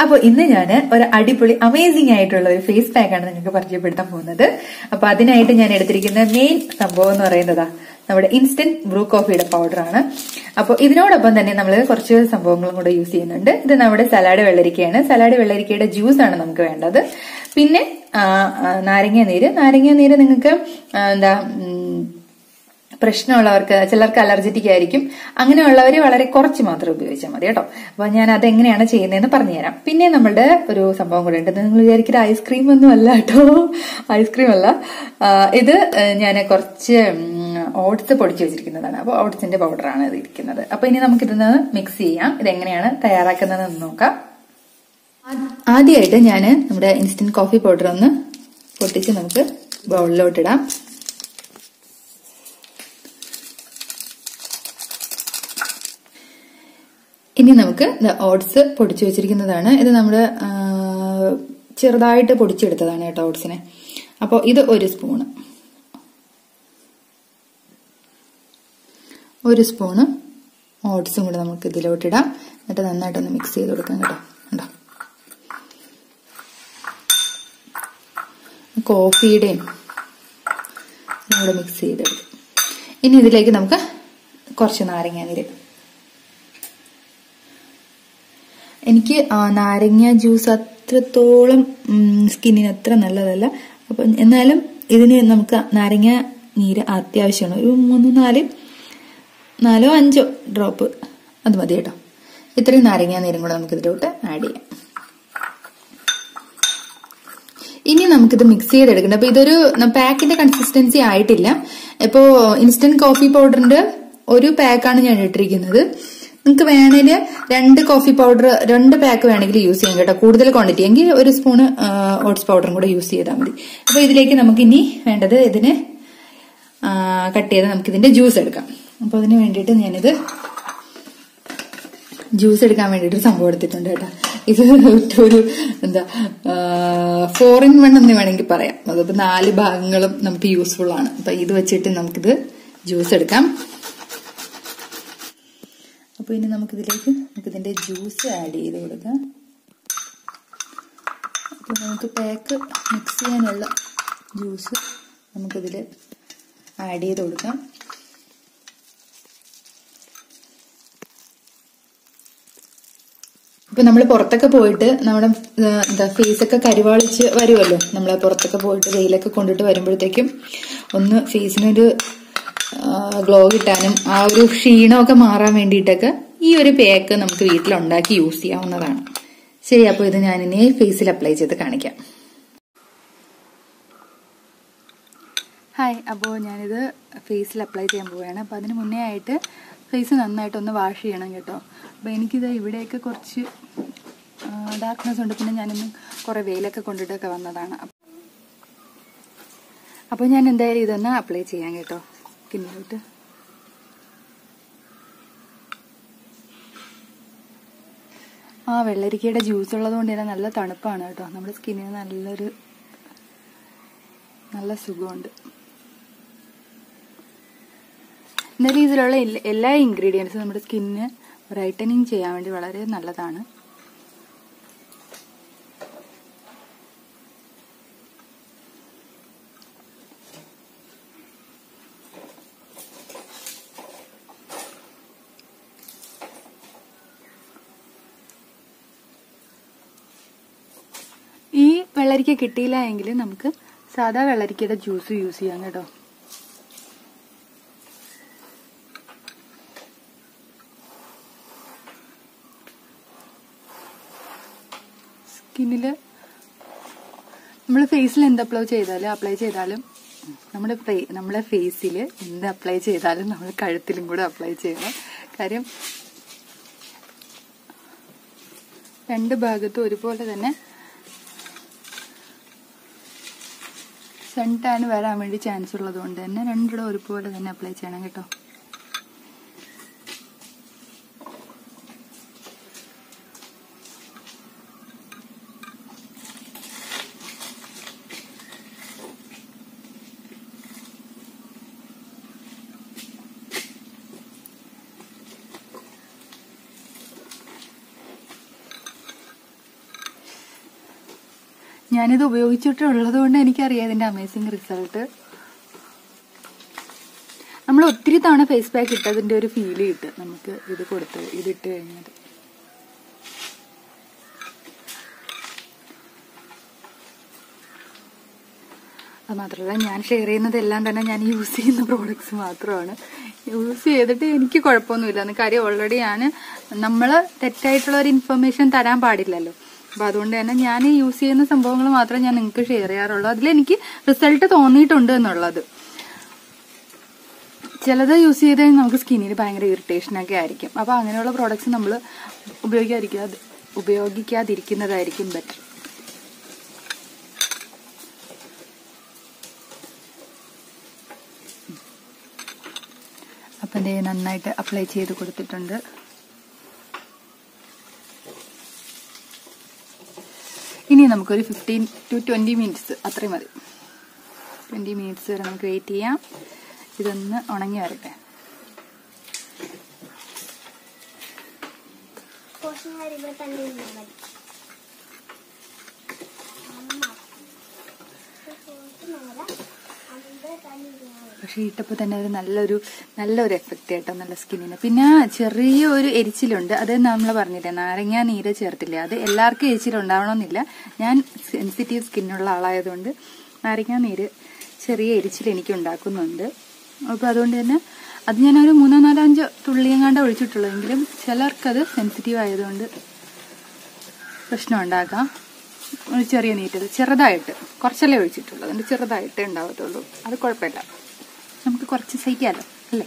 അപ്പൊ ഇന്ന് ഞാൻ ഒരു അടിപൊളി അമേസിംഗ് ആയിട്ടുള്ള ഒരു ഫേസ് പാക്ക് ആണ് നിങ്ങൾക്ക് പരിചയപ്പെടുത്താൻ പോകുന്നത് അപ്പൊ അതിനായിട്ട് ഞാൻ എടുത്തിരിക്കുന്ന മെയിൻ സംഭവം എന്ന് പറയുന്നതാ നമ്മുടെ ഇൻസ്റ്റന്റ് ബ്രൂ കോഫിയുടെ പൗഡർ ആണ് അപ്പോൾ ഇതിനോടൊപ്പം തന്നെ നമ്മൾ കുറച്ച് സംഭവങ്ങളും കൂടെ യൂസ് ചെയ്യുന്നുണ്ട് ഇത് നമ്മുടെ സലാഡ് വെള്ളരിക്കയാണ് സലാഡ് വെള്ളരിക്കയുടെ ജ്യൂസ് ആണ് നമുക്ക് വേണ്ടത് പിന്നെ ആ, ആ, നാരങ്ങ നീര് നാരങ്ങ നീര് നിങ്ങൾക്ക് ആ, എന്താ ഉം, പ്രശ്നമുള്ളവർക്ക് ചിലർക്ക് അലർജറ്റിക് ആയിരിക്കും അങ്ങനെയുള്ളവർ വളരെ കുറച്ച് മാത്രം ഉപയോഗിച്ചാൽ മതി കേട്ടോ അപ്പൊ ഞാൻ അത് എങ്ങനെയാണ് ചെയ്യുന്നതെന്ന് പറഞ്ഞുതരാം പിന്നെ നമ്മളുടെ ഒരു സംഭവം കൂടെ ഉണ്ട് നിങ്ങൾ വിചാരിക്കുന്ന ഐസ്ക്രീം ഒന്നും അല്ല കേട്ടോ ഐസ്ക്രീം അല്ല ആ, ഇത് ഞാൻ കുറച്ച് ഓട്സ് പൊടിച്ചു വെച്ചിരിക്കുന്നതാണ് അപ്പോൾ ഓട്സിന്റെ പൗഡറാണ് ഇത് ഇരിക്കുന്നത് അപ്പൊ ഇനി നമുക്കിതൊന്ന് മിക്സ് ചെയ്യാം ഇത് എങ്ങനെയാണ് തയ്യാറാക്കുന്നതെന്ന് നോക്കാം ആദ്യമായിട്ട് ഞാൻ നമ്മുടെ ഇൻസ്റ്റന്റ് കോഫി പൗഡർ ഒന്ന് പൊട്ടിച്ച് നമുക്ക് ബൗളിലോട്ടിടാം ഇനി നമുക്ക് ഓട്സ് പൊടിച്ചു വെച്ചിരിക്കുന്നതാണ് ഇത് നമ്മൾ ചെറുതായിട്ട് പൊടിച്ചെടുത്തതാണ് കേട്ടോ ഓട്സിനെ അപ്പോൾ ഇത് ഒരു സ്പൂണ് ഒരു സ്പൂണ് ഓട്സും കൂടെ നമുക്ക് ഇതിലോട്ടിടാം എന്നിട്ട് നന്നായിട്ടൊന്ന് മിക്സ് ചെയ്ത് കൊടുക്കാം കേട്ടോ കണ്ടോ കോഫിയുടെയും കൂടെ മിക്സ് ചെയ്തെടുക്കും ഇനി ഇതിലേക്ക് നമുക്ക് കുറച്ച് നാരങ്ങാനീര് എനിക്ക് ആ, നാരങ്ങ ജ്യൂസ് അത്രത്തോളം ഉം, സ്കിന്നിന് അത്ര നല്ലതല്ല അപ്പം എന്നാലും ഇതിന് നമുക്ക് നാരങ്ങ നീര് അത്യാവശ്യമാണ് ഒരു മൂന്ന് നാല് നാലോ അഞ്ചോ ഡ്രോപ്പ് അത് മതി കേട്ടോ ഇത്രയും നാരങ്ങ നീരും കൂടെ നമുക്ക് ഇതിലോട്ട് ആഡ് ചെയ്യാം ഇനി നമുക്കിത് മിക്സ് ചെയ്തെടുക്കണം അപ്പൊ ഇതൊരു പാക്കിന്റെ കൺസിസ്റ്റൻസി ആയിട്ടില്ല ഇപ്പോ ഇൻസ്റ്റന്റ് കോഫി പൗഡറിന്റെ ഒരു പാക്കാണ് ഞാൻ ഇട്ടിരിക്കുന്നത് നിങ്ങൾക്ക് വേണേൽ രണ്ട് കോഫി പൗഡർ രണ്ട് പാക്ക് വേണമെങ്കിൽ യൂസ് ചെയ്യാം കേട്ടോ കൂടുതൽ ക്വാണ്ടിറ്റി എങ്കിൽ ഒരു സ്പൂണ് ഓട്സ് പൗഡറും കൂടെ യൂസ് ചെയ്താൽ മതി അപ്പൊ ഇതിലേക്ക് നമുക്ക് ഇനി വേണ്ടത് ഇതിന് കട്ട് ചെയ്ത് നമുക്ക് ഇതിന്റെ ജ്യൂസ് എടുക്കാം അപ്പൊ അതിന് വേണ്ടിയിട്ട് ഞാനിത് ജ്യൂസ് എടുക്കാൻ വേണ്ടിയിട്ട് ഒരു സംഭവം എടുത്തിട്ടുണ്ട് കേട്ടോ ഇത് ഒരു എന്താ ഫോർ ഇൻ വൺ എന്ന് വേണമെങ്കിൽ പറയാം അതിപ്പോ നാല് ഭാഗങ്ങളും നമുക്ക് യൂസ്ഫുൾ ആണ് അപ്പൊ ഇത് വെച്ചിട്ട് നമുക്കിത് ജ്യൂസ് എടുക്കാം അപ്പൊ ഇനി നമുക്കിതിലേക്ക് നമുക്ക് ഇതിന്റെ ജ്യൂസ് ആഡ് ചെയ്ത് കൊടുക്കാം അപ്പൊ നമുക്ക് പാക്ക് മിക്സ് ചെയ്യാനുള്ള ജ്യൂസ് നമുക്കിതിൽ ആഡ് ചെയ്ത് കൊടുക്കാം ഇപ്പൊ നമ്മൾ പുറത്തൊക്കെ പോയിട്ട് നമ്മുടെ ആ, എന്താ ഫേസൊക്കെ കരുവാളിച്ച് വരുമല്ലോ നമ്മൾ പുറത്തൊക്കെ പോയിട്ട് വെയിലൊക്കെ കൊണ്ടിട്ട് വരുമ്പോഴത്തേക്കും ഒന്ന് ഫേസിനൊരു ഗ്ലോ കിട്ടാനും ആ ഒരു ക്ഷീണമൊക്കെ മാറാൻ വേണ്ടിയിട്ടൊക്കെ ഈ ഒരു പേക്ക് നമുക്ക് വീട്ടിലുണ്ടാക്കി യൂസ് ചെയ്യാവുന്നതാണ് ശരി അപ്പോൾ ഇത് ഞാനിനി ഫേസിൽ അപ്ലൈ ചെയ്ത് കാണിക്കാം ഹായ് അപ്പോൾ ഞാനിത് ഫേസിൽ അപ്ലൈ ചെയ്യാൻ പോവുകയാണ് അപ്പോൾ അതിന് മുന്നേ ആയിട്ട് ഫേസ് നന്നായിട്ടൊന്ന് വാഷ് ചെയ്യണം കേട്ടോ അപ്പോൾ എനിക്കിത് ഇവിടെയൊക്കെ കുറച്ച് ഡാർക്ക്നെസ് ഉണ്ട് പിന്നെ ഞാനിന്ന് കുറേ വെയിലൊക്കെ കൊണ്ടിട്ടൊക്കെ വന്നതാണ് അപ്പോൾ ഞാൻ എന്തായാലും ഇതൊന്ന് അപ്ലൈ ചെയ്യാം കേട്ടോ സ്കിന്നിലോട്ട് ആ വെള്ളരിക്കയുടെ ജ്യൂസ് ഉള്ളത് കൊണ്ട് തന്നെ നല്ല തണുപ്പാണ് കേട്ടോ നമ്മുടെ സ്കിന്നിന് നല്ലൊരു നല്ല സുഖമുണ്ട് ഇന്ന രീതിയിലുള്ള എല്ലാ- എല്ലാ ഇൻഗ്രീഡിയൻസും നമ്മുടെ സ്കിന്നിന് ബ്രൈറ്റനിങ് ചെയ്യാൻ വേണ്ടി വളരെ നല്ലതാണ് ഈ വെള്ളരിക്ക കിട്ടിയില്ല എങ്കിൽ നമുക്ക് സാധാ വെള്ളരിക്കയുടെ ജ്യൂസ് യൂസ് ചെയ്യാം കേട്ടോ സ്കിന്നിൽ നമ്മൾ ഫേസിൽ എന്ത് അപ്ലൈ ചെയ്താലും അപ്ലൈ ചെയ്താലും നമ്മുടെ ഫേ- നമ്മുടെ ഫേസിൽ എന്ത് അപ്ലൈ ചെയ്താലും നമ്മൾ കഴുത്തിലും കൂടെ അപ്ലൈ ചെയ്യണം കാര്യം രണ്ട് ഭാഗത്തും ഒരുപോലെ തന്നെ സൺ ടാൻ വരാൻ വേണ്ടി ചാൻസ് ഉള്ളത് കൊണ്ട് തന്നെ രണ്ടിടം ഒരുപോലെ തന്നെ അപ്ലൈ ചെയ്യണം കേട്ടോ ഞാനിത് ഉപയോഗിച്ചിട്ടുള്ളത് കൊണ്ട് എനിക്കറിയാം ഇതിന്റെ അമേസിങ് റിസൾട്ട് നമ്മൾ ഒത്തിരി തവണ ഫേസ് പാക്ക് ഇട്ടതിന്റെ ഒരു ഫീല് കിട്ടും നമുക്ക് ഇത് കൊടുത്ത് ഇതിട്ട് കഴിഞ്ഞത് അത് മാത്രമല്ല ഞാൻ ഷെയർ ചെയ്യുന്നതെല്ലാം തന്നെ ഞാൻ യൂസ് ചെയ്യുന്ന പ്രോഡക്ട്സ് മാത്രമാണ് യൂസ് ചെയ്തിട്ട് എനിക്ക് കുഴപ്പമൊന്നുമില്ല കാര്യം ഓൾറെഡി ഞാൻ നമ്മൾ തെറ്റായിട്ടുള്ള ഒരു ഇൻഫർമേഷൻ തരാൻ പാടില്ലല്ലോ അപ്പൊ അതുകൊണ്ട് തന്നെ ഞാൻ യൂസ് ചെയ്യുന്ന സംഭവങ്ങൾ മാത്രമേ ഞാൻ നിങ്ങൾക്ക് ഷെയർ ചെയ്യാറുള്ളൂ അതിലെനിക്ക് റിസൾട്ട് തോന്നിയിട്ടുണ്ട് എന്നുള്ളത് ചിലത് യൂസ് ചെയ്ത് കഴിഞ്ഞാൽ നമുക്ക് സ്കിന്നിന് ഭയങ്കര ഇറിറ്റേഷൻ ഒക്കെ ആയിരിക്കും അപ്പൊ അങ്ങനെയുള്ള പ്രോഡക്ട്സ് നമ്മൾ ഉപയോഗിക്കാതിരിക്കാതെ ഉപയോഗിക്കാതിരിക്കുന്നതായിരിക്കും ബെറ്റർ അപ്പം ദേ നന്നായിട്ട് അപ്ലൈ ചെയ്ത് കൊടുത്തിട്ടുണ്ട് ഇനി നമുക്കൊരു ഫിഫ്റ്റീൻ ടു ട്വന്റി മിനിറ്റ്സ് അത്രയും മതി ട്വന്റി മിനിറ്റ്സ് വരെ നമുക്ക് വെയിറ്റ് ചെയ്യാം ഇതൊന്ന് ഉണങ്ങി വരട്ടെ കുറച്ച് നേരം ഇവിടെ തന്നെ ഇരുന്നാൽ മതി അമ്മ കുറച്ച് നേരം അവിടെ തന്നെ ഇരുന്നാൽ മതി പക്ഷെ ഇട്ടപ്പോൾ തന്നെ ഒരു നല്ലൊരു നല്ലൊരു എഫക്റ്റ് കേട്ടോ നല്ല സ്കിന്നിന് പിന്നെ ചെറിയൊരു എരിച്ചിലുണ്ട് അത് നമ്മൾ പറഞ്ഞില്ലേ നാരങ്ങ നീര് ചേർത്തില്ലേ അത് എല്ലാവർക്കും എരിച്ചിലുണ്ടാവണമെന്നില്ല ഞാൻ സെൻസിറ്റീവ് സ്കിന്നുള്ള ആളായതുകൊണ്ട് നാരങ്ങ നീര് ചെറിയ എരിച്ചിൽ എനിക്ക് ഉണ്ടാക്കുന്നുണ്ട് അപ്പോൾ അതുകൊണ്ട് തന്നെ അത് ഞാനൊരു മൂന്നോ നാലോ അഞ്ചോ തുള്ളിയെങ്ങാണ്ട് ഒഴിച്ചിട്ടുള്ളതെങ്കിലും ചിലർക്കത് സെൻസിറ്റീവ് ആയതുകൊണ്ട് പ്രശ്നം ഉണ്ടാക്കാം ഒരു ചെറിയ നീറ്റത് ചെറുതായിട്ട് കുറച്ചല്ലേ ഒഴിച്ചിട്ടുള്ളൂ അതുകൊണ്ട് ചെറുതായിട്ടേ ഉണ്ടാവത്തുള്ളൂ അത് കുഴപ്പമില്ല നമുക്ക് കുറച്ച് സഹിക്കാമല്ലോ അല്ലേ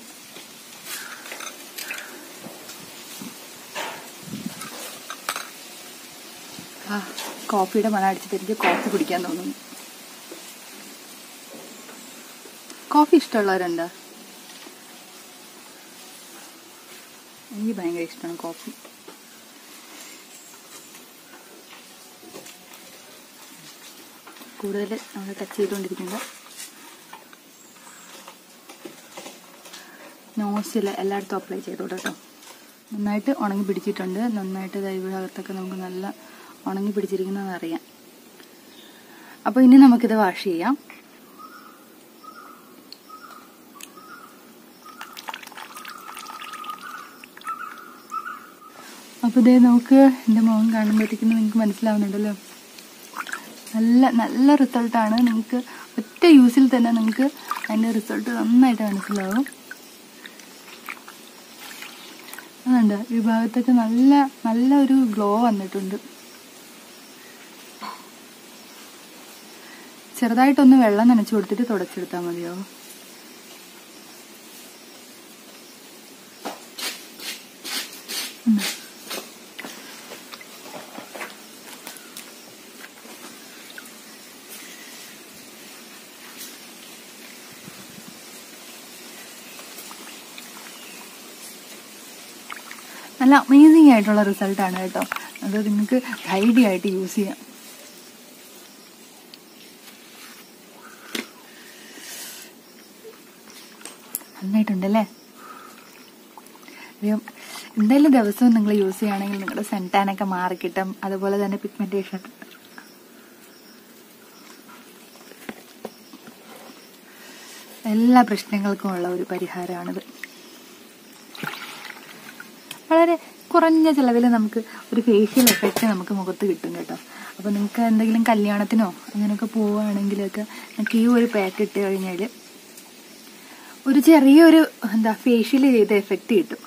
ആ കോഫിയുടെ മണം അടിച്ചിട്ട് എനിക്ക് കോഫി കുടിക്കാൻ തോന്നുന്നു കോഫി ഇഷ്ടമുള്ളവരുണ്ടോ എനിക്ക് ഭയങ്കര ഇഷ്ടമാണ് കോഫി കൂടുതൽ നമ്മൾ ടച്ച് ചെയ്തുകൊണ്ടിരിക്കുമ്പോൾ നോസിൽ എല്ലായിടത്തും അപ്ലൈ ചെയ്തോട്ടെ കേട്ടോ നന്നായിട്ട് ഉണങ്ങി പിടിച്ചിട്ടുണ്ട് നന്നായിട്ട് ദാ ഇവിടെ അകത്തൊക്കെ നമുക്ക് നല്ല ഉണങ്ങി പിടിച്ചിരിക്കുന്നത് അറിയാം അപ്പോൾ ഇനി നമുക്കിത് വാഷ് ചെയ്യാം അപ്പോൾ ഇതേ നമുക്ക് എൻ്റെ മുഖം കാണുമ്പോഴത്തേക്കും നിങ്ങൾക്ക് മനസ്സിലാവുന്നുണ്ടല്ലോ നല്ല നല്ല റിസൾട്ടാണ് നിങ്ങൾക്ക് ഒറ്റ യൂസിൽ തന്നെ നിങ്ങൾക്ക് അതിൻ്റെ റിസൾട്ട് നന്നായിട്ട് മനസ്സിലാവും അതുണ്ട് ഈ ഭാഗത്തൊക്കെ നല്ല നല്ല ഒരു ഗ്ലോ വന്നിട്ടുണ്ട് ചെറുതായിട്ടൊന്ന് വെള്ളം നനച്ചു കൊടുത്തിട്ട് തുടച്ചെടുത്താൽ മതിയോ ഉം. നല്ല അമേസിങ് ആയിട്ടുള്ള റിസൾട്ടാണ് കേട്ടോ അത് നിങ്ങൾക്ക് ധൈര്യമായിട്ട് യൂസ് ചെയ്യാം നന്നായിട്ടുണ്ടല്ലേ അറിയാം എന്തായാലും ദിവസവും നിങ്ങൾ യൂസ് ചെയ്യുകയാണെങ്കിൽ നിങ്ങളുടെ സെൻറ്റാനൊക്കെ മാറിക്കിട്ടും അതുപോലെ തന്നെ പിഗ്മെന്റേഷൻ എല്ലാ പ്രശ്നങ്ങൾക്കും ഉള്ള ഒരു പരിഹാരമാണിത് വളരെ കുറഞ്ഞ ചിലവിൽ നമുക്ക് ഒരു ഫേഷ്യൽ എഫക്റ്റ് നമുക്ക് മുഖത്ത് കിട്ടും കേട്ടോ അപ്പോൾ നിങ്ങൾക്ക് എന്തെങ്കിലും കല്യാണത്തിനോ അങ്ങനെയൊക്കെ പോവുകയാണെങ്കിലൊക്കെ നിങ്ങൾക്ക് ഈ ഒരു പാക്ക് ഇട്ട് കഴിഞ്ഞാൽ ഒരു ചെറിയൊരു എന്താ ഫേഷ്യൽ ചെയ്ത എഫക്റ്റ് കിട്ടും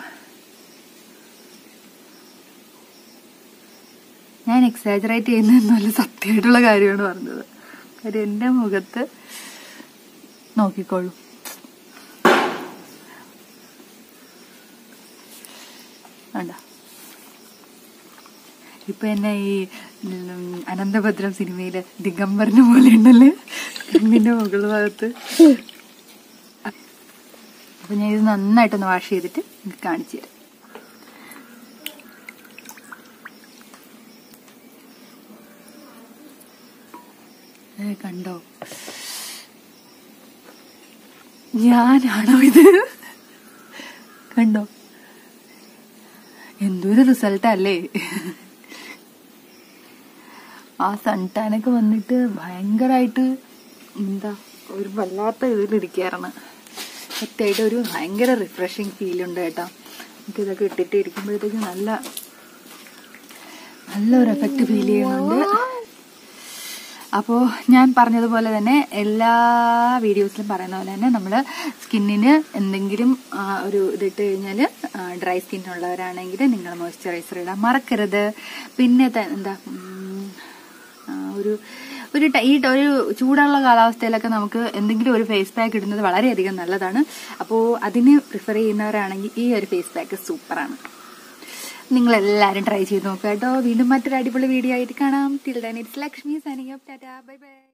ഞാൻ എക്സാജറേറ്റ് ചെയ്യുന്നതെന്നല്ല സത്യമായിട്ടുള്ള കാര്യമാണ് പറഞ്ഞത് കാര്യം എൻ്റെ മുഖത്ത് നോക്കിക്കോളൂ വേണ്ട ഇപ്പൊ എന്നെ ഈ ഉം, അനന്തഭദ്രം സിനിമയിലെ ദിഗംബരനെ പോലെ ഉണ്ടല്ലേ കണ്ണിന്റെ മുകൾ ഭാഗത്ത് അപ്പൊ ഞാൻ ഇത് നന്നായിട്ടൊന്ന് വാഷ് ചെയ്തിട്ട് നിങ്ങൾക്ക് കാണിച്ചു തരാം ഏ, കണ്ടോ ഞാനാണോ ഇത് കണ്ടോ എന്തൊരു റിസൾട്ട് അല്ലേ ആ സൺ ടാനൊക്കെ വന്നിട്ട് ഭയങ്കരമായിട്ട് എന്താ ഒരു വല്ലാത്ത ഇതിലിരിക്കുകയായിരുന്നു സത്യമായിട്ട് ഒരു ഭയങ്കര റിഫ്രഷിങ് ഫീൽ ഉണ്ട് കേട്ടോ നമുക്ക് ഇതൊക്കെ ഇട്ടിട്ട് ഇരിക്കുമ്പോഴത്തേക്ക് നല്ല നല്ലൊരു എഫക്റ്റ് ഫീൽ ചെയ്യുന്നുണ്ട് അപ്പോൾ ഞാൻ പറഞ്ഞതുപോലെ തന്നെ എല്ലാ വീഡിയോസിലും പറയുന്ന പോലെ തന്നെ നമ്മൾ സ്കിന്നിന് എന്തെങ്കിലും ആ, ഒരു ഇതിട്ട് കഴിഞ്ഞാൽ ഡ്രൈ സ്കിന്നുള്ളവരാണെങ്കിൽ നിങ്ങൾ മോയ്സ്ചറൈസർ ഇടാൻ മറക്കരുത് പിന്നെ ത- എന്താ ഉം, ആ, ഒരു ഒരു ട- ഈ ട- ഒരു ചൂടുള്ള കാലാവസ്ഥയിലൊക്കെ നമുക്ക് എന്തെങ്കിലും ഒരു ഫേസ് പാക്ക് ഇടുന്നത് വളരെയധികം നല്ലതാണ് അപ്പോൾ അതിന് പ്രിഫർ ചെയ്യുന്നവരാണെങ്കിൽ ഈ ഒരു ഫേസ് പാക്ക് സൂപ്പറാണ് നിങ്ങൾ എല്ലാവരും ട്രൈ ചെയ്ത് നോക്കുക കേട്ടോ വീണ്ടും മറ്റൊരു അടിപൊളി വീഡിയോ ആയിട്ട് കാണാം till then it's Lakshmi signing up tata bye by